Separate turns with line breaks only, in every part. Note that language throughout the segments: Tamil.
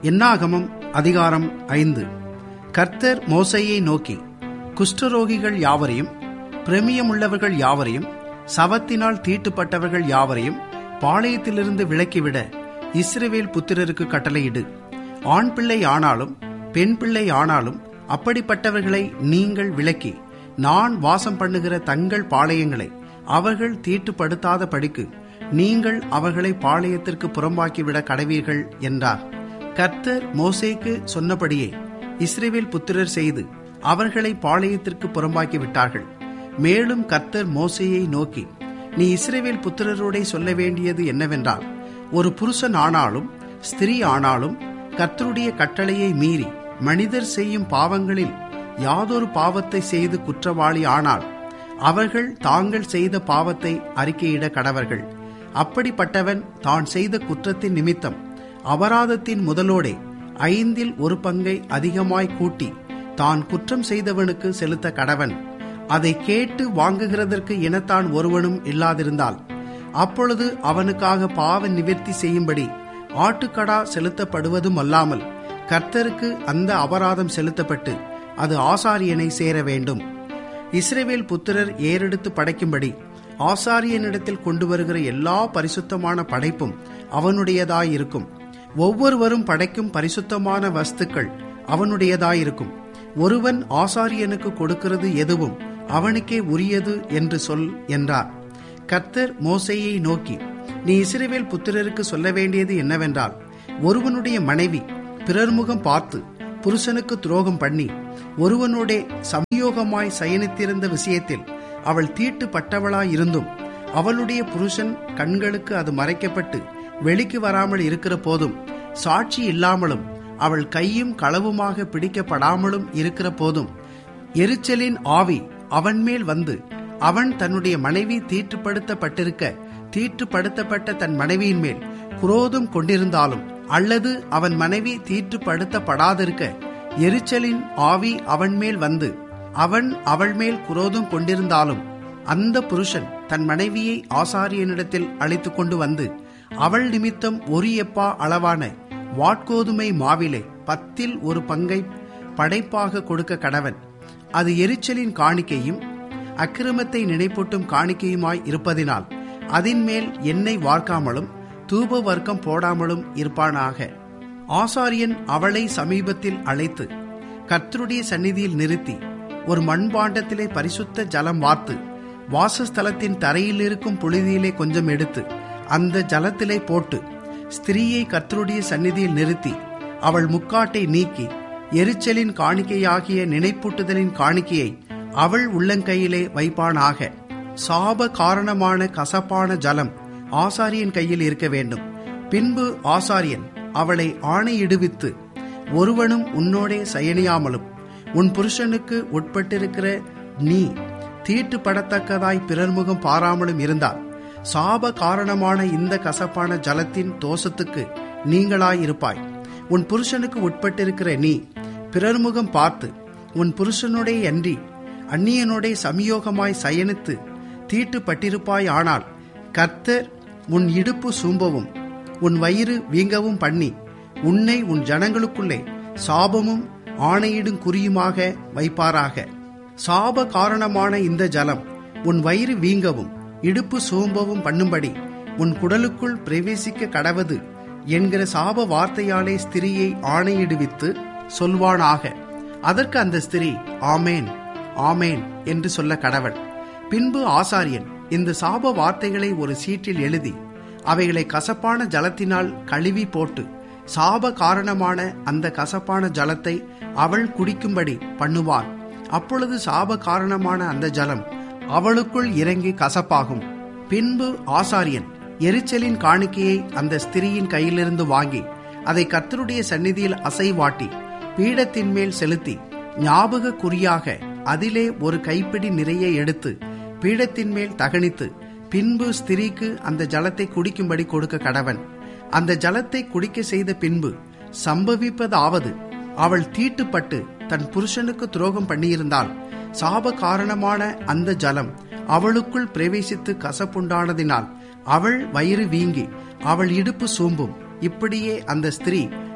என்னாகமம் அதிகாரம் ஐந்து கர்த்தர் மோசையை நோக்கி குஷ்டரோகிகள் யாவரையும் பிரமியமுள்ளவர்கள் யாவரையும் சவத்தினால் தீட்டுப்பட்டவர்கள் யாவரையும் பாளையத்திலிருந்து விலக்கிவிட இஸ்ரவேல் புத்திரருக்கு கட்டளையிடு ஆண் பிள்ளை ஆனாலும் பெண் பிள்ளை ஆனாலும் அப்படிப்பட்டவர்களை நீங்கள் விலக்கி நான் வாசம் பண்ணுகிற தங்கள் பாளையங்களை அவர்கள் தீட்டுப்படுத்தாத படிக்கு நீங்கள் அவர்களை பாளையத்திற்கு புறம்பாக்கிவிட கடவீர்கள் என்றார் கர்த்தர் மோசேக்கு சொன்னபடியே இஸ்ரேவேல் புத்திரர் செய்து அவர்களை பாளையத்திற்கு புறம்பாக்கி விட்டார்கள் மேலும் கர்த்தர் மோசேயை நோக்கி நீ இஸ்ரேவேல் புத்திரரோடே சொல்ல வேண்டியது என்னவென்றால் ஒரு புருஷன் ஆனாலும் ஸ்திரீ ஆனாலும் கர்த்தருடைய கட்டளையை மீறி மனிதர் செய்யும் பாவங்களில் யாதொரு பாவத்தை செய்து குற்றவாளி ஆனால் அவர்கள் தாங்கள் செய்த பாவத்தை அறிக்கையிட கடவர்கள் அப்படிப்பட்டவன் தான் செய்த குற்றத்தின் நிமித்தம் அபராதத்தின் முதலோடே ஐந்தில் ஒரு பங்கை அதிகமாய் கூட்டி தான் குற்றம் செய்தவனுக்கு செலுத்த கடவன் அதை கேட்டு வாங்குகிறதற்கு இனத்தான் ஒருவனும் இல்லாதிருந்தால் அப்பொழுது அவனுக்காக பாவ நிவர்த்தி செய்யும்படி ஆட்டுக்கடா செலுத்தப்படுவதும் அல்லாமல் கர்த்தருக்கு அந்த அபராதம் செலுத்தப்பட்டு அது ஆசாரியனை சேர வேண்டும் இஸ்ரேவேல் புத்திரர் ஏறெடுத்து படைக்கும்படி ஆசாரியனிடத்தில் கொண்டு வருகிற எல்லா பரிசுத்தமான படைப்பும் அவனுடையதாயிருக்கும் ஒவ்வொருவரும் படைக்கும் பரிசுத்தமான வஸ்துக்கள் அவனுடையதாயிருக்கும் ஒருவன் ஆசாரியனுக்கு கொடுக்கிறது எதுவும் அவனுக்கே உரியது என்று சொல் என்றார் கர்த்தர் மோசையை நோக்கி நீ இஸ்ரேவேல் புத்திரருக்கு சொல்ல வேண்டியது என்னவென்றால் ஒருவனுடைய மனைவி பிறர்முகம் பார்த்து புருஷனுக்கு துரோகம் பண்ணி ஒருவனுடைய சமயோகமாய் சயனித்திருந்த விஷயத்தில் அவள் தீட்டுப்பட்டவளாயிருந்தும் அவளுடைய புருஷன் கண்களுக்கு அது மறைக்கப்பட்டு வெளிக்கு வராமல் இருக்கிற போதும் சாட்சி இல்லாமலும் அவள் கையும் களவுமாக பிடிக்கப்படாமலும் இருக்கிற போதும் எரிச்சலின் ஆவி அவன் மேல் வந்து அவன் தன்னுடைய மனைவி தீட்டுப்படுத்தப்பட்டிருக்க தீட்டுப்படுத்தப்பட்ட தன் மனைவியின் மேல் குரோதம் கொண்டிருந்தாலும் அல்லது அவன் மனைவி தீட்டுப்படுத்தப்படாதிருக்க எரிச்சலின் ஆவி அவன் மேல் வந்து அவன் அவள் மேல் குரோதம் கொண்டிருந்தாலும் அந்த புருஷன் தன் மனைவியை ஆசாரியனிடத்தில் அழைத்து கொண்டு வந்து அவள் நிமித்தம் ஒரு எப்பா அளவான வாட்கோதுமை மாவிலே பத்தில் ஒரு பங்கை படைப்பாக கொடுக்க கடவன் அது எரிச்சலின் காணிக்கையும் அக்கிரமத்தை நினைப்பூட்டும் காணிக்கையுமாய் இருப்பதினால் அதன் மேல் எண்ணெய் வார்க்காமலும் தூப வர்க்கம் போடாமலும் இருப்பானாக ஆசாரியன் அவளை சமீபத்தில் அழைத்து கர்த்தருடைய சந்நிதியில் நிறுத்தி ஒரு மண்பாண்டத்திலே பரிசுத்த ஜலம் வார்த்து வாசஸ்தலத்தின் தரையில் இருக்கும் புழுதியிலே கொஞ்சம் எடுத்து அந்த ஜலத்திலே போட்டு ஸ்திரீயை கர்த்தருடைய சந்நிதியில் நிறுத்தி அவள் முக்காட்டை நீக்கி எரிச்சலின் காணிக்கையாகிய நினைப்பூட்டுதலின் காணிக்கையை அவள் உள்ளங்கையிலே வைப்பானாக சாப காரணமான கசப்பான ஜலம் ஆசாரியன் கையில் இருக்க வேண்டும் பின்பு ஆசாரியன் அவளை ஆணையிடுவித்து ஒருவனும் உன்னோடே சயனியாமலும் உன் புருஷனுக்கு உட்பட்டிருக்கிற நீ தீட்டுப்படத்தக்கதாய் பிறர்முகம் பாராமலும் இருந்தால் சாப காரணமான இந்த கசப்பான ஜலத்தின் தோஷத்துக்கு நீங்களாயிருப்பாய் உன் புருஷனுக்கு உட்பட்டிருக்கிற நீ பிறர்முகம் பார்த்து உன் புருஷனுடைய அன்றி அந்நியனுடைய சமயோகமாய் சயனித்து தீட்டுப்பட்டிருப்பாய் ஆனால் கர்த்தர் உன் இடுப்பு சூம்பவும் உன் வயிறு வீங்கவும் பண்ணி உன்னை உன் ஜனங்களுக்குள்ளே சாபமும் ஆணையிடும் குறியுமாக வைப்பாராக சாப காரணமான இந்த ஜலம் உன் வயிறு வீங்கவும் இடுப்பு சோம்பவும் பண்ணும்படி உன் குடலுக்குள் பிரவேசிக்க கடவது என்கிற சாப வார்த்தையாலே ஸ்திரியை ஆணையிடுவித்து சொல்வானாக அதற்கு அந்த ஸ்திரீ ஆமேன் ஆமேன் என்று சொல்ல கடவள் பின்பு ஆசாரியன் இந்த சாப வார்த்தைகளை ஒரு சீட்டில் எழுதி அவைகளை கசப்பான ஜலத்தினால் கழுவி போட்டு சாப காரணமான அந்த கசப்பான ஜலத்தை அவள் குடிக்கும்படி பண்ணுவாள் அப்பொழுது சாப காரணமான அந்த ஜலம் அவளுக்குள் இறங்கி கசப்பாகும் பின்பு ஆசாரியன் எரிச்சலின் காணிக்கையை அந்த ஸ்திரியின் கையிலிருந்து வாங்கி அதை கர்த்தருடைய சந்நிதியில் அசைவாட்டி பீடத்தின் மேல் செலுத்தி ஞாபக குறியாக அதிலே ஒரு கைப்பிடி நிறைய எடுத்து பீடத்தின் மேல் தகனித்து பின்பு ஸ்திரீக்கு அந்த ஜலத்தை குடிக்கும்படி கொடுக்க கடவன் அந்த ஜலத்தை குடிக்க செய்த பின்பு சம்பவிப்பதாவது அவள் தீட்டுப்பட்டு தன் புருஷனுக்கு துரோகம் பண்ணியிருந்தால் சாப காரணமான அந்த ஜலம் அவளுக்குள் பிரவேசித்து கசப்புண்டானதினால் அவள் வயிறு வீங்கி அவள் இடுப்பு சூம்பும் இப்படியே அந்த ஸ்திரீ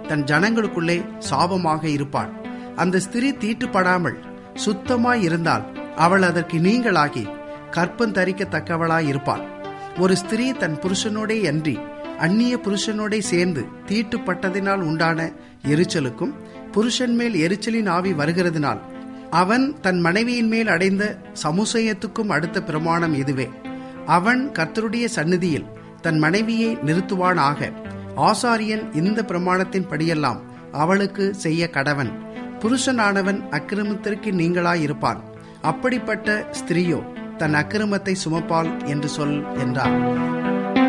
தன் ஜனங்களுக்குள்ளே சாபமாக இருப்பாள் அந்த ஸ்திரீ தீட்டுப்படாமல் சுத்தமாய் இருந்தால் அவள் அதற்கு நீங்களாகி கற்பம் தரிக்கத்தக்கவளாய் இருப்பாள் ஒரு ஸ்திரீ தன் புருஷனோடே அன்றி அந்நிய புருஷனோடே சேர்ந்து தீட்டுப்பட்டதினால் உண்டான எரிச்சலுக்கும் புருஷன் மேல் எரிச்சலின் ஆவி வருகிறதினால் அவன் தன் மனைவியின் மேல் அடைந்த சமுசயத்துக்கும் அடுத்த பிரமாணம் இதுவே அவன் கர்த்தருடைய சந்நிதியில் தன் மனைவியை நிறுத்துவானாக ஆசாரியன் இந்த பிரமாணத்தின் படியெல்லாம் அவளுக்கு செய்ய கடவன் புருஷனானவன் அக்கிரமத்திற்கு நீங்களாயிருப்பான் அப்படிப்பட்ட ஸ்திரீயோ தன் அக்கிரமத்தை சுமப்பாள் என்று சொல் என்றார்